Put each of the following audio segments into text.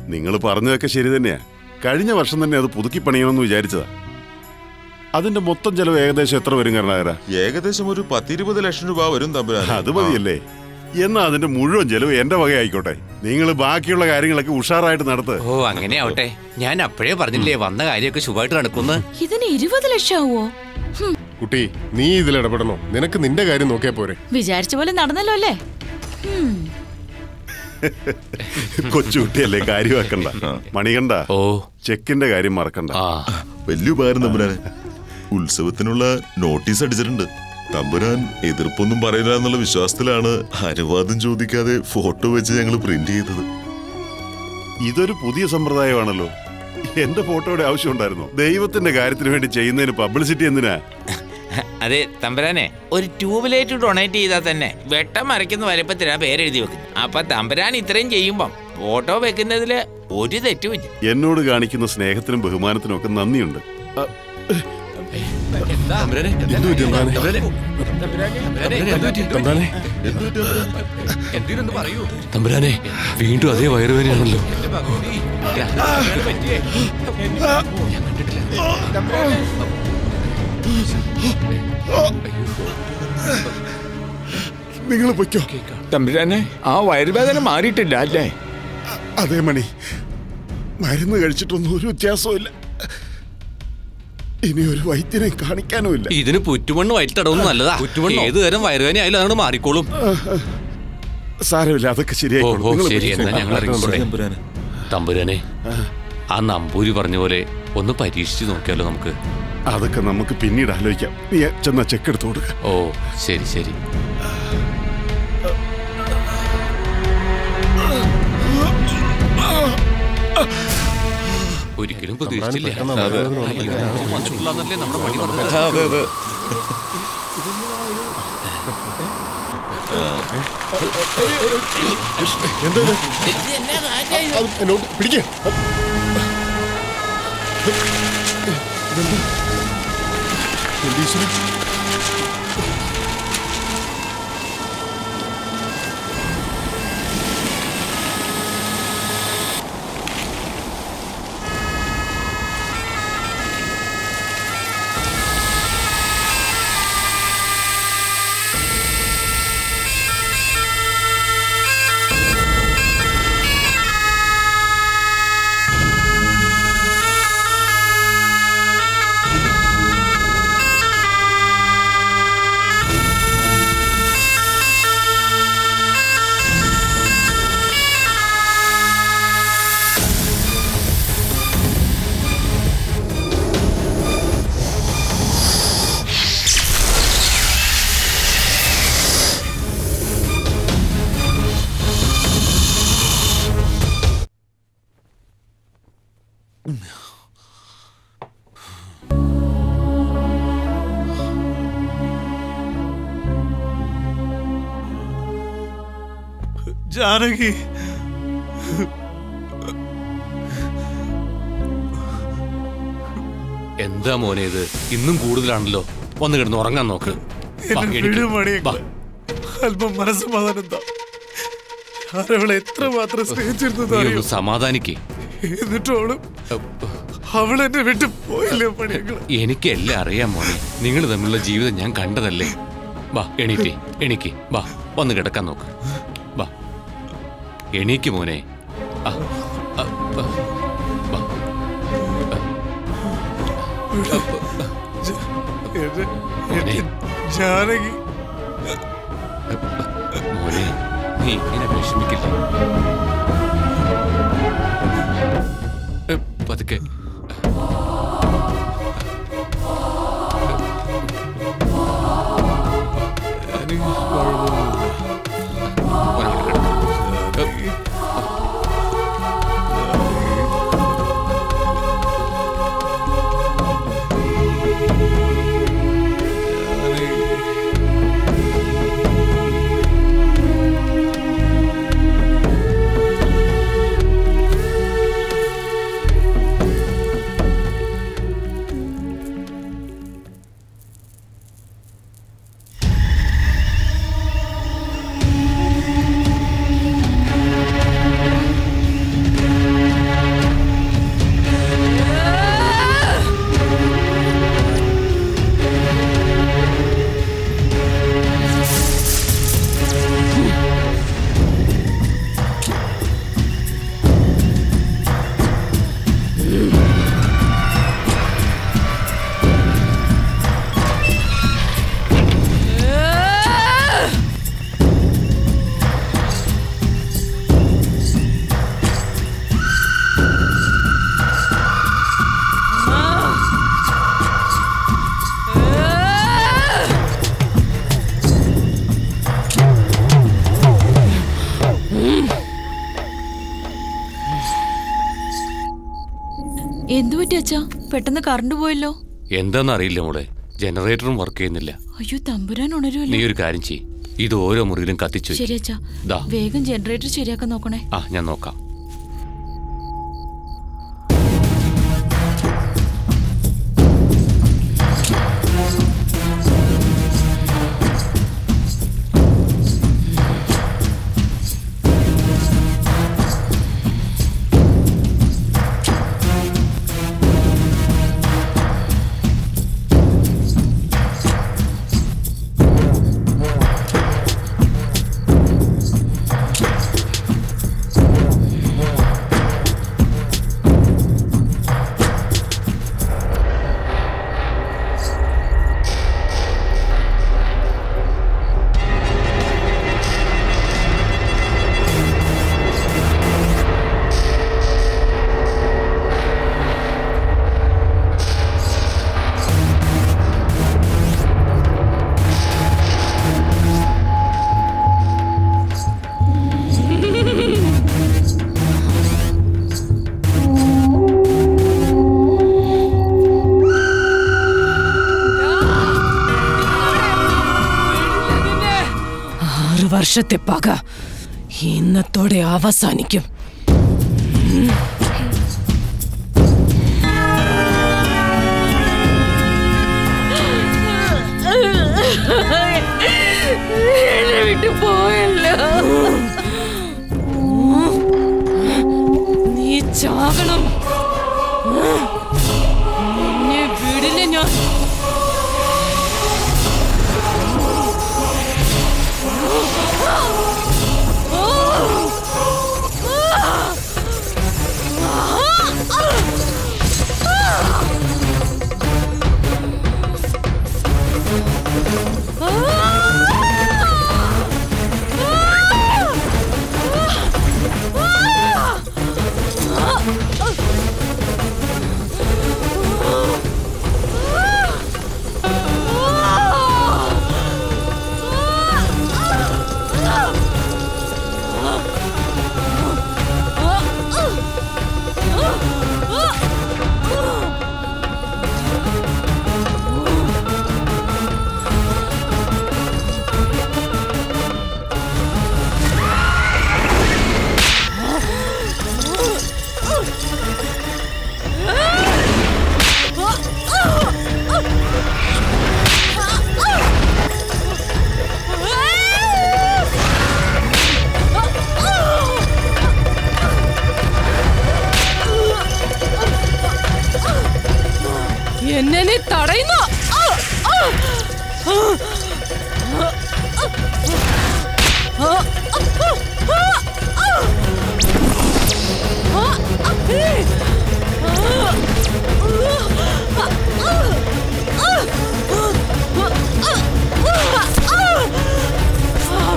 നിങ്ങൾ പറഞ്ഞതൊക്കെ ശരി തന്നെയാ കഴിഞ്ഞ വർഷം തന്നെ അത് പുതുക്കി പണിയണമെന്ന് വിചാരിച്ചതാ അതിന്റെ മൊത്തം ചെലവ് ഏകദേശം എത്ര വരും കരുണാകര ഏകദേശം ഒരു പത്തിരുപത് ലക്ഷം രൂപ വരും തമ്പുരാൻ അത് മതിയല്ലേ എന്നാ അതിന്റെ മുഴുവൻ ചെലവ് എന്റെ വക ആയിക്കോട്ടെ നിങ്ങൾ ബാക്കിയുള്ള കാര്യങ്ങളൊക്കെ ഉഷാറായിട്ട് നടത്ത് ഓ അങ്ങനെ ആവട്ടെ ഞാൻ അപ്പോഴേ പറഞ്ഞില്ലേ വന്ന കാര്യമൊക്കെ ശുഭമായിട്ട് നടക്കുന്നു ഇതിന് ഇരുപത് ലക്ഷം ആവോ ഹും, കുട്ടി നീ ഇതിൽ ഇടപെടണോ നിനക്ക് നിന്റെ കാര്യം നോക്കിയാ പോരെ വിചാരിച്ച പോലെ നടന്നല്ലോ അല്ലേ ഹും, കൊച്ചുകുട്ടിയല്ലേ കാര്യമാക്കണ്ട മണികണ്ട ഓ ചെക്കിന്റെ കാര്യം മറക്കണ്ട ആ വലിയ ഉപകാരം തമ്പുരാനെ ഉത്സവത്തിനുള്ള നോട്ടീസ് അടിച്ചിട്ടുണ്ട് തമ്പുരാൻ എതിർപ്പൊന്നും പറയില്ല എന്നുള്ള വിശ്വാസത്തിലാണ് അനുവാദം ചോദിക്കാതെ ഫോട്ടോ വെച്ച് ഞങ്ങൾ പ്രിന്റ് ചെയ്തത് ഇതൊരു പുതിയ സമ്പ്രദായമാണല്ലോ എന്റെ ഫോട്ടോയുടെ ആവശ്യമുണ്ടായിരുന്നു ദൈവത്തിന്റെ കാര്യത്തിന് വേണ്ടി ചെയ്യുന്നതിന് പബ്ലിസിറ്റി എന്തിനാ അതെ തമ്പുരാനെ ഒരു ട്യൂബ് ലൈറ്റ് ഡൊണേറ്റ് ചെയ്താൽ തന്നെ വെട്ടം മറിക്കുന്ന വലുപ്പത്തിനാ പേരെഴുതി വെക്കുന്നത് അപ്പൊ തമ്പുരാൻ ഇത്രയും ചെയ്യുമ്പം ഫോട്ടോ വെക്കുന്നതില് ഒരു തെറ്റുമില്ല എന്നോട് കാണിക്കുന്ന സ്നേഹത്തിനും ബഹുമാനത്തിനും ഒക്കെ നന്ദിയുണ്ട് അ, എന്തു പറ്റി തമ്പ്രാനെ? തമ്പ്രാനെ തമ്പുരാനെ വീണ്ടും അതേ വയറുവേനയാണല്ലോ നിങ്ങൾ പൊയ്ക്കോ തമ്പുരാനെ ആ വയറുവേദന മാറിയിട്ടില്ല അല്ലേ അതേ മണി മരുന്ന് കഴിച്ചിട്ടൊന്നും ഒരു വ്യത്യാസവും ഇനി ഒരു വൈദ്യനെ കാണിക്കാനുമില്ല ഇതിന് പുറ്റുമണ്ണ് വയറ്റിട്ടടവും നല്ലതാ ഏത് തരം വയറുവേന ആയാലും അതുകൊണ്ട് മാറിക്കോളും സാരമില്ല അതൊക്കെ ഓ ശരിയായിക്കോളും ഓ നിങ്ങൾ ശരി പൊയ്ക്കോ. എന്നാ ഞങ്ങൾ ഇറങ്ങിക്കോട്ടെ തമ്പുരാനെ തമ്പുരാനെ ആ നമ്പൂരി പറഞ്ഞ പോലെ ഒന്ന് പരീക്ഷിച്ച് നോക്കിയാലോ നമുക്ക് അതൊക്കെ നമുക്ക് പിന്നീട് ആലോചിക്കാം നീ ചെന്ന ചെക്ക് എടുത്തു കൊടുക്ക ഓ ശരി ശരി ഒരിക്കലും പ്രതീക്ഷിച്ചില്ല പെട്ടെന്ന് വയറുവേദന വന്നപ്പോൾ ചുള്ളാന്നല്ലേ നമ്മുടെ പണി പറഞ്ഞത് അത് എന്നോട് പിടിക്കേ ജാനകി എന്താ മോനെ ഇത് ഇന്നും കൂടുതലാണല്ലോ വന്ന് കിടന്ന് ഉറങ്ങാൻ നോക്ക് വാ, എന്നെ എണീക്ക്. വിടു മണിയങ്ങളെ. വാ. അല്പം മനസ്സമാധാനം എന്താ അവളെ എത്ര മാത്രം സ്നേഹിച്ചിരുന്നത് നീ അറിയോ ഒന്ന് സമാധാനിക്കേ എന്നിട്ടോളും അവളെന്നെ വിട്ടു പോയില്ലേ പണിയങ്ങളെ എനിക്ക് എല്ലാം അറിയാം മോനെ നിങ്ങൾ തമ്മിലുള്ള ജീവിതം ഞാൻ കണ്ടതല്ലേ വാ എണീറ്റേ എണീക്ക് വാ വന്ന് കിടക്കാൻ നോക്ക് വാ എണീക്ക് മോനെ ആ, ആ, ആ, വാ. എന്നെ- മോനെ. എന്നെ ജാനകി മോനെ നീ ഇങ്ങനെ വിഷമിക്കില്ല ഏ, പതുക്കെ ജാനകി എന്തു പറ്റി അച്ഛാ പെട്ടെന്ന് കറണ്ട് പോയല്ലോ എന്താന്ന് അറിയില്ല മോളെ ജനറേറ്ററും വർക്ക് ചെയ്യുന്നില്ല അയ്യോ തമ്പുരാൻ നീ ഉണരുമല്ലോ ഒരു കാര്യം ചെയ് ഇത് ഓരോ മുറിയിലും കത്തിച്ചു വെക്ക്. ശരി അച്ഛാ ദാ വേഗം ജനറേറ്റർ ശരിയാക്കാൻ നോക്കണേ ആ ഞാൻ നോക്കാം ആറു വർഷത്തെ പക ഇന്നത്തോടെ അവസാനിക്കും വിട്ടു പോയല്ലോ നീ ചാകണം നിന്നെ വിടില്ല ഞാൻ എന്നെ നീ തടയുന്നു ആ, ആ, ആ. ആ, ആ, ആ, ആ. ആ, ആ, ഏ. ആ, ആ, ആ, ആ, ആ, ആ.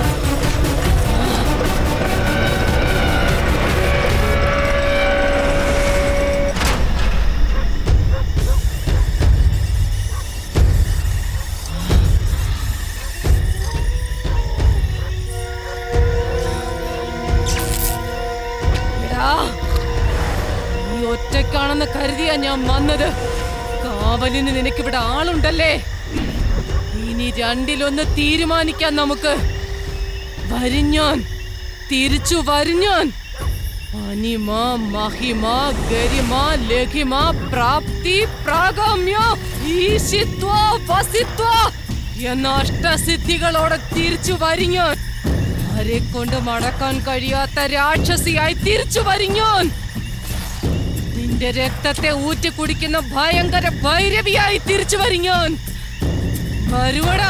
എടാ, നീ ഒറ്റയ്ക്കാണെന്ന് കരുതിയാ ഞാൻ വന്നത് കാവലിന് നിനക്കിവിടെ ആളുണ്ടല്ലേ ഇനി രണ്ടിലൊന്ന് തീരുമാനിക്കാം നമുക്ക് വരിഞ്ഞാൻ തിരിച്ചു വരിഞ്ഞാൻ അനിമ മഹിമ ഗരിമ ലഘിമ പ്രാപ്തി പ്രാഗമ്യ ഈശിത്വ വസിത്വ എന്ന അഷ്ടസിദ്ധികളോടെ തിരിച്ചു വരിഞ്ഞാൻ ആരെ കൊണ്ട് മടക്കാൻ കഴിയാത്ത രാക്ഷസിയായി തിരിച്ചു വരിഞ്ഞോൻ നിന്റെ രക്തത്തെ ഊറ്റി കുടിക്കുന്ന ഭയങ്കര ഭൈരവിയായി തിരിച്ചു വരിഞ്ഞോൻ വരുവടാ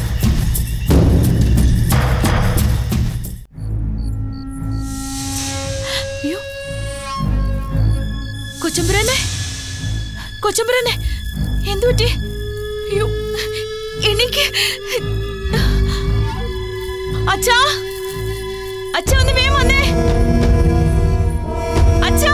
അയ്യോ കൊച്ചമ്പുരനെ കൊച്ചമ്പുരനെ എന്തു പറ്റി അയ്യോ എനിക്ക് അച്ഛാ അച്ഛാ ഒന്ന് വേഗം വന്നേ അച്ഛാ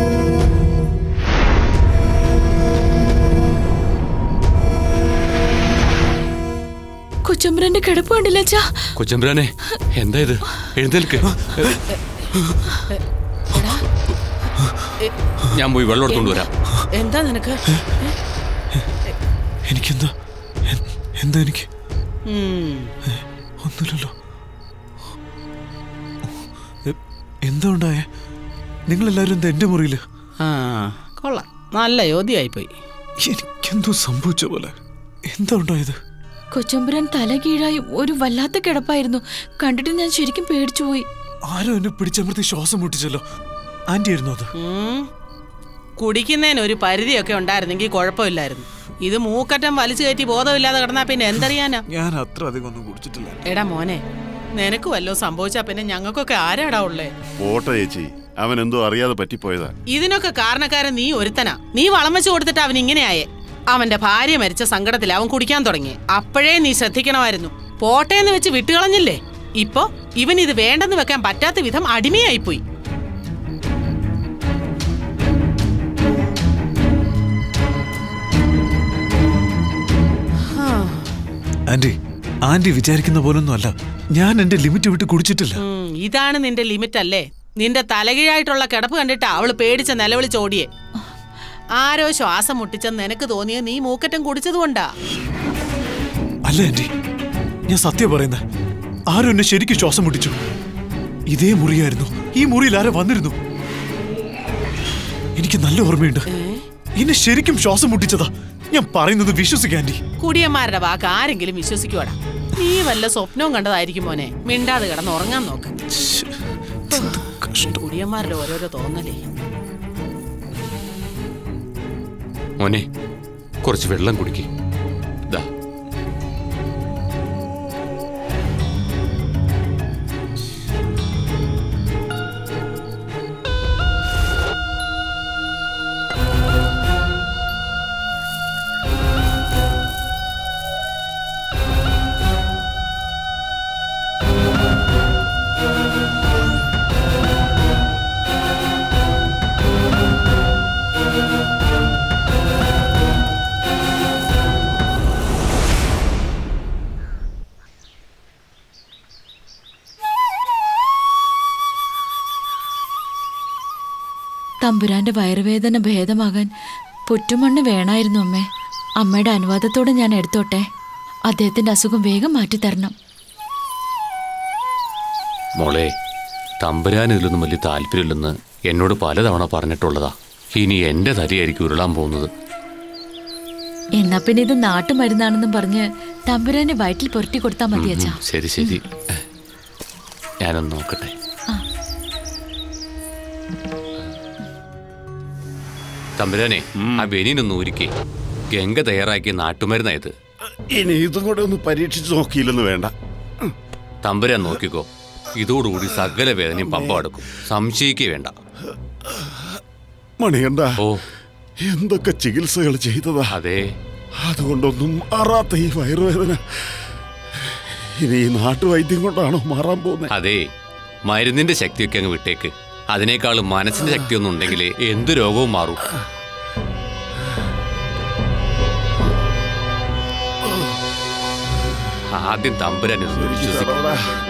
കൊച്ചമ്പുരന്റെ കിടപ്പ് കണ്ടില്ല അച്ഛാ കൊച്ചമ്പ്രാനെ എന്താ ഇത് എഴുന്നേൽക്ക് ഞാൻ പോയി വെള്ളം എടുത്തോണ്ട് വരാം എന്താ നിനക്ക് എനിക്കെന്താ എ- എന്താ എനിക്ക് ഉം. ഒന്നുമില്ലല്ലോ എ- എന്താ ഉണ്ടായേ നിങ്ങളെല്ലാവരും എന്താ എന്റെ മുറിയില് ആ കൊള്ളാം നല്ല യോധ്യായിപ്പോയി എനിക്കെന്തോ സംഭവിച്ച പോലെ എന്താ ഉണ്ടായത് കൊച്ചമ്പുരാൻ തല കീഴായി ഒരു വല്ലാത്ത കിടപ്പായിരുന്നു കണ്ടിട്ട് ഞാൻ ശരിക്കും പേടിച്ചു പോയി ആരോ എന്നെ പിടിച്ചമർത്തി ശ്വാസം മുട്ടിച്ചല്ലോ ആന്റി ആയിരുന്നു അത് ഉം. കുടിക്കുന്നതിന് ഒരു പരിധിയൊക്കെ ഉണ്ടായിരുന്നെങ്കിൽ കുഴപ്പമില്ലായിരുന്നു ഇത് മൂക്കറ്റം വലിച്ചു കയറ്റി ബോധമില്ലാതെ കിടന്നാ പിന്നെ എന്തറിയാനാ ഞാൻ അത്ര അധികം ഒന്നും കുടിച്ചിട്ടില്ല എടാ മോനെ നിനക്ക് വല്ലോ സംഭവിച്ചാ പിന്നെ ഞങ്ങൾക്കൊക്കെ ആരാടാ ഉള്ളേ പോട്ടെ ചേച്ചി അവൻ എന്തോ അറിയാതെ പറ്റിപ്പോയതാ ഇതിനൊക്കെ കാരണക്കാരൻ നീ ഒരുത്തനാ നീ വളം വെച്ച് കൊടുത്തിട്ട് അവൻ ഇങ്ങനെയായേ അവന്റെ ഭാര്യ മരിച്ച സങ്കടത്തിൽ അവൻ കുടിക്കാൻ തുടങ്ങി അപ്പോഴേ നീ ശ്രദ്ധിക്കണമായിരുന്നു പോട്ടേന്ന് വെച്ച് വിട്ടുകളഞ്ഞില്ലേ ഇപ്പൊ ഇവൻ ഇത് വേണ്ടെന്ന് വെക്കാൻ പറ്റാത്ത വിധം അടിമയായിപ്പോയി ആന്റി ആന്റി വിചാരിക്കുന്ന പോലൊന്നും അല്ല ഞാൻ എന്റെ ലിമിറ്റ് വിട്ട് കുടിച്ചിട്ടില്ല ഉം, ഇതാണ് നിന്റെ ലിമിറ്റ് അല്ലേ നിന്റെ തലകീഴായിട്ടുള്ള കിടപ്പ് കണ്ടിട്ട് അവള് പേടിച്ച നിലവിളിച്ചോടിയേ ആരോ ശ്വാസം മുട്ടിച്ചെന്ന് നിനക്ക് തോന്നിയ നീ മൂക്കറ്റം കുടിച്ചതുകൊണ്ടാ അല്ല ആന്റി ഞാൻ സത്യം പറയുന്നത് ആരും എന്നെ ശരിക്കും ശ്വാസം മുട്ടിച്ചു ഇതേ മുറിയായിരുന്നു ഈ മുറിയിൽ ആരോ വന്നിരുന്നു എനിക്ക് നല്ല ഓർമ്മയുണ്ട് എന്നെ ശരിക്കും ശ്വാസം മുട്ടിച്ചതാ ഞാൻ പറയുന്നത് വിശ്വസിക്കാൻ ആന്റി കുടിയന്മാരുടെ വാക്ക് ആരെങ്കിലും വിശ്വസിക്കുവാടാ നീ വല്ല സ്വപ്നവും കണ്ടതായിരിക്കും മോനെ മിണ്ടാതെ കിടന്ന് ഉറങ്ങാൻ നോക്ക് കുടിയന്മാരുടെ ഓരോരോ തോന്നലേ മോനെ കുറച്ച് വെള്ളം കുടിക്ക് ദാ തമ്പുരാന്റെ വയറുവേദന ഭേദമാകാൻ പുറ്റുമണ്ണ് വേണമായിരുന്നു അമ്മേ അമ്മയുടെ അനുവാദത്തോടെ ഞാൻ എടുത്തോട്ടെ അദ്ദേഹത്തിന്റെ അസുഖം വേഗം മാറ്റിത്തരണം മോളെ തമ്പുരാൻ ഇതിലൊന്നും വലിയ താല്പര്യമില്ലെന്ന് എന്നോട് പലതവണ പറഞ്ഞിട്ടുള്ളതാ ഇനി എന്റെ തലയായിരിക്കും ഉരുളാൻ പോകുന്നത് എന്നാ പിന്നെ ഇത് നാട്ടുമരുന്നാണെന്നും പറഞ്ഞ് തമ്പുരാന്റെ വയറ്റിൽ പുരട്ടി കൊടുത്താൽ മതി അച്ഛാ ഉം, ശരി ശരി ഞാനൊന്ന് നോക്കട്ടെ തമ്പുരാനെ ആ ബെനിനൊന്ന് ഊരിക്കേ ഗംഗ തയ്യാറാക്കിയ നാട്ടുമരുന്നായത് ഇനി ഇതും കൂടെ ഒന്ന് പരീക്ഷിച്ച് നോക്കിയില്ലെന്ന് വേണ്ട തമ്പുരാൻ നോക്കിക്കോ ഇതോടുകൂടി സകല വേദനയും പമ്പ അടക്കും സംശയിക്കേ വേണ്ട മണികണ്ട ഓ എന്തൊക്കെ ചികിത്സകൾ ചെയ്തതാ അതെ അതുകൊണ്ടൊന്നും മാറാത്ത ഈ വയറുവേദന ഇനി ഈ നാട്ടുവൈദ്യം കൊണ്ടാണോ മാറാൻ പോകുന്നത് അതെ മരുന്നിന്റെ ശക്തിയൊക്കെ അങ്ങ് വിട്ടേക്ക് അതിനേക്കാളും മനസ്സിന്റെ ശക്തിയൊന്നും ഉണ്ടെങ്കിൽ എന്ത് രോഗവും മാറും ആദ്യം തമ്പുരാൻ ഒന്ന് വിശ്വസിക്കും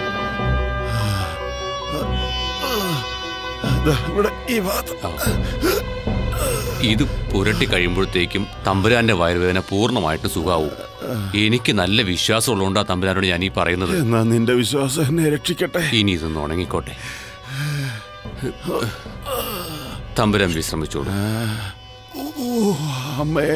ദാ ഇവിടെ ഈ ഭാഗത്ത് ഇത് പുരട്ടി കഴിയുമ്പോഴത്തേക്കും തമ്പുരാന്റെ വയറുവേദന പൂർണ്ണമായിട്ട് സുഖാവും എനിക്ക് നല്ല വിശ്വാസം ഉള്ളതുകൊണ്ടാ തമ്പുരാനോട് ഞാൻ ഈ പറയുന്നത് എന്നാ നിന്റെ വിശ്വാസം എന്നെ രക്ഷിക്കട്ടെ ഇനി ഇതൊന്ന് ഉണങ്ങിക്കോട്ടെ തമ്പുരാൻ വിശ്രമിച്ചോളൂ ഓ അമ്മേ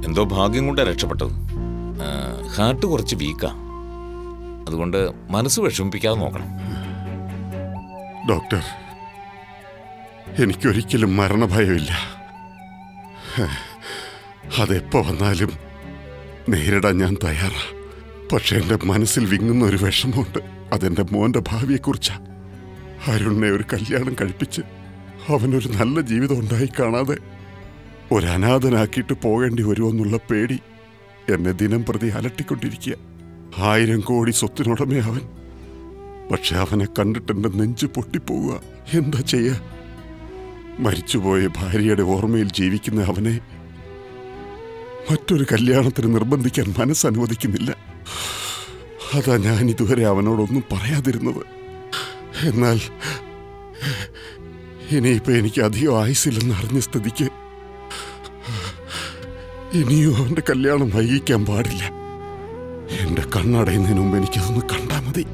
എന്തോ ഭാഗ്യം കൊണ്ടാണ് രക്ഷപ്പെട്ടത് ആ, ഹാർട്ട് കുറച്ച് വീക്കാ അതുകൊണ്ട് മനസ്സ് വിഷമിപ്പിക്കാതെ നോക്കണം ഡോക്ടർ എനിക്കൊരിക്കലും മരണഭയമില്ല അതെപ്പോ വന്നാലും നേരിടാൻ ഞാൻ തയ്യാറാ പക്ഷെ എൻ്റെ മനസ്സിൽ വിങ്ങുന്ന ഒരു വിഷമമുണ്ട് അതെൻ്റെ മോന്റെ ഭാവിയെക്കുറിച്ചാ അരുണിനെ ഒരു കല്യാണം കഴിപ്പിച്ച് അവനൊരു നല്ല ജീവിതം ഉണ്ടായി കാണാതെ ഒരു അനാഥനാക്കിയിട്ട് പോകേണ്ടി വരുമെന്നുള്ള പേടി എന്നെ ദിനം പ്രതി അലട്ടിക്കൊണ്ടിരിക്കുക ആയിരം കോടി സ്വത്തിനുടമേ അവൻ പക്ഷെ അവനെ കണ്ടിട്ട് എന്റെ നെഞ്ച് പൊട്ടിപ്പോവുക എന്താ ചെയ്യാ മരിച്ചുപോയ ഭാര്യയുടെ ഓർമ്മയിൽ ജീവിക്കുന്ന അവനെ മറ്റൊരു കല്യാണത്തിന് നിർബന്ധിക്കാൻ മനസ്സനുവദിക്കുന്നില്ല അതാ ഞാൻ ഇതുവരെ അവനോടൊന്നും പറയാതിരുന്നത് എന്നാൽ ഇനിയിപ്പോ എനിക്ക് അധികം ആയുസില്ലെന്ന് അറിഞ്ഞ സ്ഥിതിക്ക് ഇനിയും അവന്റെ കല്യാണം വൈകിക്കാൻ പാടില്ല എന്റെ കണ്ണടയുന്നതിന് മുമ്പ് എനിക്കതൊന്ന് കണ്ടാ മതി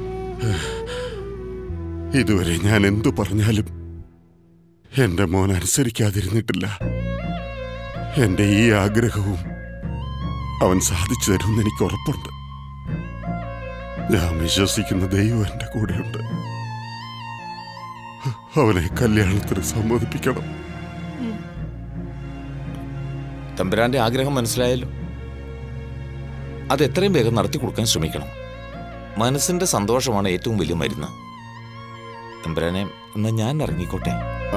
ഇതുവരെ ഞാൻ എന്തു പറഞ്ഞാലും എന്റെ മോൻ അനുസരിക്കാതിരുന്നിട്ടില്ല എന്റെ ഈ ആഗ്രഹവും അവൻ സാധിച്ചു തരുമെന്ന് എനിക്ക് ഉറപ്പുണ്ട് ഞാൻ വിശ്വസിക്കുന്ന ദൈവം എന്റെ കൂടെയുണ്ട് അവനെ കല്യാണത്തിന് സമ്മതിപ്പിക്കണം തമ്പുരാന്റെ ആഗ്രഹം മനസ്സിലായല്ലോ അത് എത്രയും വേഗം നടത്തി കൊടുക്കാൻ ശ്രമിക്കണം മനസ്സിന്റെ സന്തോഷമാണ് ഏറ്റവും വലിയ മരുന്ന് തമ്പുരാനെ എന്നാ ഞാൻ ഇറങ്ങിക്കോട്ടെ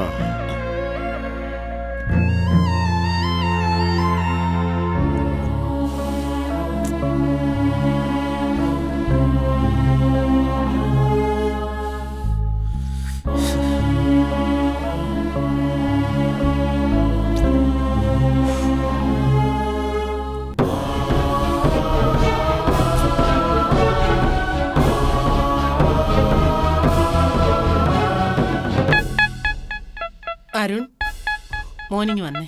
അരുൺ മോർണിംഗ് വന്നേ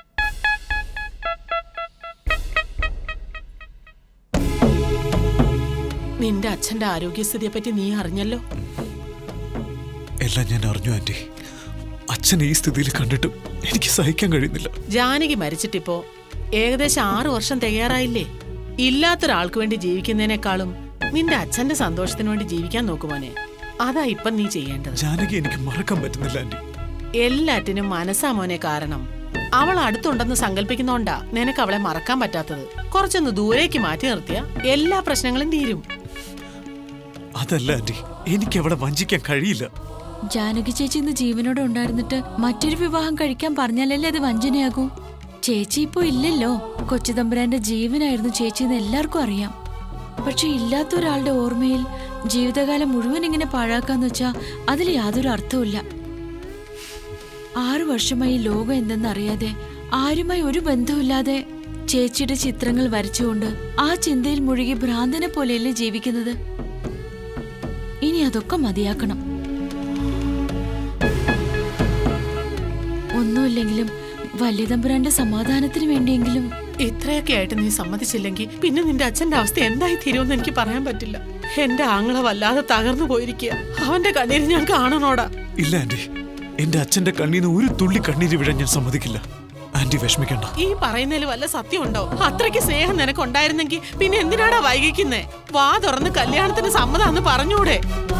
നിന്റെ അച്ഛന്റെ ആരോഗ്യസ്ഥിതിയെ പറ്റി നീ അറിഞ്ഞല്ലോ എല്ലാം ഞാൻ അറിഞ്ഞു ആന്റി അച്ഛൻ ഈ സ്ഥിതിയിൽ കണ്ടിട്ടും എനിക്ക് സഹിക്കാൻ കഴിയുന്നില്ല ജാനകി മരിച്ചിട്ടിപ്പോ ഏകദേശം ആറു വർഷം തികയാറായില്ലേ ഇല്ലാത്തൊരാൾക്ക് വേണ്ടി ജീവിക്കുന്നതിനേക്കാളും നിന്റെ അച്ഛന്റെ സന്തോഷത്തിന് വേണ്ടി ജീവിക്കാൻ നോക്കുമോനെ അതാ ഇപ്പം നീ ചെയ്യേണ്ടത് ജാനകി എനിക്ക് മറക്കാൻ പറ്റുന്നില്ല ആന്റി എല്ലാറ്റിനും മനസ്സാ മോനെ കാരണം അവൾ അടുത്തുണ്ടെന്ന് സങ്കല്പിക്കുന്നോണ്ടാ നിനക്ക് അവളെ മറക്കാൻ പറ്റാത്തത് കുറച്ചൊന്ന് ദൂരേക്ക് മാറ്റി നിർത്തിയ എല്ലാ പ്രശ്നങ്ങളും തീരും അതല്ല ആന്റി എനിക്ക് അവളെ വഞ്ചിക്കാൻ കഴിയില്ല ജാനകി ചേച്ചി ഇന്ന് ജീവനോടെ ഉണ്ടായിരുന്നിട്ട് മറ്റൊരു വിവാഹം കഴിക്കാൻ പറഞ്ഞാലല്ലേ അത് വഞ്ചനയാകൂ ചേച്ചി ഇപ്പോ ഇല്ലല്ലോ കൊച്ചുതമ്പുരാന്റെ ജീവനായിരുന്നു ചേച്ചി എന്ന് എല്ലാവർക്കും അറിയാം പക്ഷെ ഇല്ലാത്ത ഒരാളുടെ ഓർമ്മയിൽ ജീവിതകാലം മുഴുവൻ ഇങ്ങനെ പാഴാക്കാന്ന് വെച്ചാ അതിൽ യാതൊരു അർത്ഥവുമില്ല ആറു വർഷമായി ഈ ലോകം എന്തെന്നറിയാതെ ആരുമായി ഒരു ബന്ധവുമില്ലാതെ ചേച്ചിയുടെ ചിത്രങ്ങൾ വരച്ചുകൊണ്ട് ആ ചിന്തയിൽ മുഴുകി ഭ്രാന്തനെ പോലെയല്ലേ ജീവിക്കുന്നത് ഇനി അതൊക്കെ മതിയാക്കണം ഒന്നുമില്ലെങ്കിലും വലിയതമ്പുരാന്റെ സമാധാനത്തിന് വേണ്ടിയെങ്കിലും ഇത്രയൊക്കെ ആയിട്ട് നീ സമ്മതിച്ചില്ലെങ്കിൽ പിന്നെ നിന്റെ അച്ഛന്റെ അവസ്ഥ എന്തായി തീരുമെന്ന് എനിക്ക് പറയാൻ പറ്റില്ല എന്റെ ആങ്ങളെ വല്ലാതെ തകർന്നു പോയിരിക്കുക അവന്റെ കണ്ണീര് ഞാൻ കാണണോടാ ഇല്ല ആന്റി എന്റെ അച്ഛന്റെ കണ്ണീന്ന് ഒരു തുള്ളി കണ്ണീര് വീഴാൻ ഞാൻ സമ്മതിക്കില്ല ആന്റി വിഷമിക്കണ്ട ഈ പറയുന്നതിൽ വല്ല സത്യമുണ്ടോ അത്രയ്ക്ക് സ്നേഹം നിനക്ക് ഉണ്ടായിരുന്നെങ്കിൽ പിന്നെ എന്തിനാടാ വൈകിക്കുന്നേ വാ തുറന്ന് കല്യാണത്തിന് സമ്മതാന്ന് പറഞ്ഞൂടെ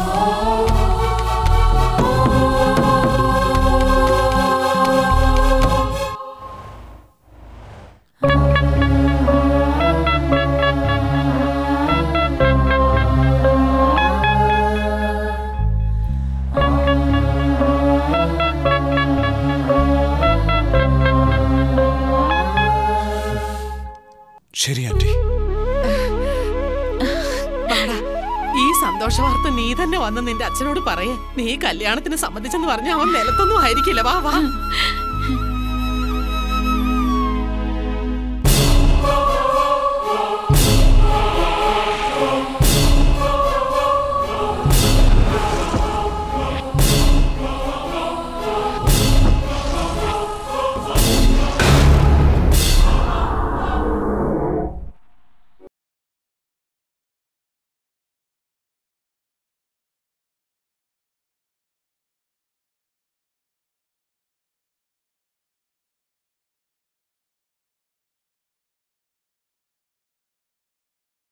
ശരി ആന്റി വാടാ, ഈ സന്തോഷ വാർത്ത നീ തന്നെ വന്ന് നിന്റെ അച്ഛനോട് പറയേ നീ കല്യാണത്തിന് സമ്മതിച്ചെന്ന് പറഞ്ഞ അവൻ നിലത്തൊന്നും ആയിരിക്കില്ല വാ വാ